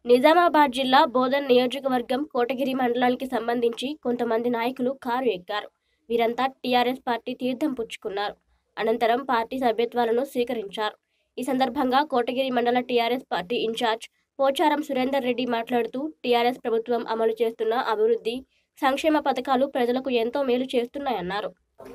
నిజామాబాద్ జిల్లా బోధన్ నియోజకవర్గం కోటగిరి మండలానికి సంబంధించి కొంతమంది నాయకులు కారు ఎక్కారు వీరంతా టీఆర్ఎస్ పార్టీ తీర్థం పుచ్చుకున్నారు అనంతరం పార్టీ సభ్యత్వాలను స్వీకరించారు ఈ సందర్భంగా కోటగిరి మండల TRS party incharge Pocharam Surender Reddy మాట్లాడుతూ టీఆర్ఎస్ ప్రభుత్వం అమలు చేస్తున్న అభివృద్ధి సంక్షేమ పథకాలు ప్రజలకు ఎంతో మేలు చేస్తున్నాయన్నారు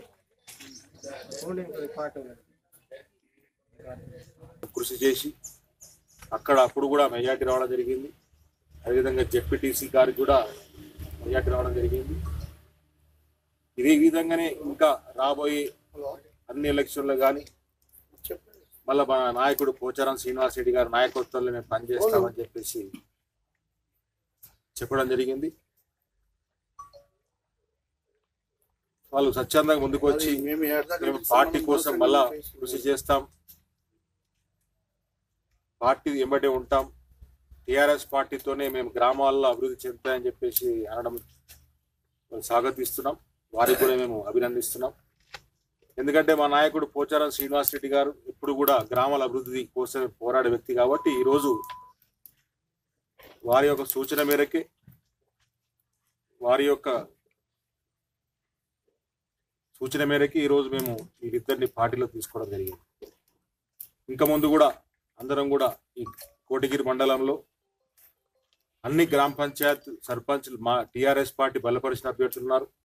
కృషి చేసి అక్కడ అప్పుడు కూడా మెజార్టీ రావడం జరిగింది అదేవిధంగా జెడ్పీటీసీ గారికి కూడా మెజార్టీ రావడం జరిగింది ఇదే విధంగానే ఇంకా రాబోయే అన్ని ఎలక్షన్లు కానీ మళ్ళీ మన నాయకుడు పోచారం శ్రీనివాస్ రెడ్డి గారి నాయకత్వంలో మేము పనిచేస్తామని చెప్పేసి చెప్పడం జరిగింది వాళ్ళు స్వచ్ఛందంగా ముందుకు వచ్చి మేము పార్టీ కోసం మళ్ళా కృషి చేస్తాం పార్టీ వెంబడే ఉంటాం టిఆర్ఎస్ పార్టీతోనే మేము గ్రామాల్లో అభివృద్ధి చెందుతాయని చెప్పేసి అనడం స్వాగతిస్తున్నాం వారికి కూడా మేము అభినందిస్తున్నాం ఎందుకంటే మా నాయకుడు పోచారం శ్రీనివాస్ రెడ్డి గారు ఇప్పుడు కూడా గ్రామాల అభివృద్ధి కోసం పోరాడే వ్యక్తి కాబట్టి ఈరోజు వారి యొక్క సూచన మేరకే వారి యొక్క సూచన మేరకి ఈరోజు మేము వీరిద్దరిని పార్టీలో తీసుకోవడం జరిగింది ఇంకా ముందు కూడా అందరం కూడా ఈ కోటగిరి మండలంలో అన్ని గ్రామ పంచాయత్ సర్పంచ్లు మా టిఆర్ఎస్ పార్టీ బలపరిచిన అభ్యర్థులు ఉన్నారు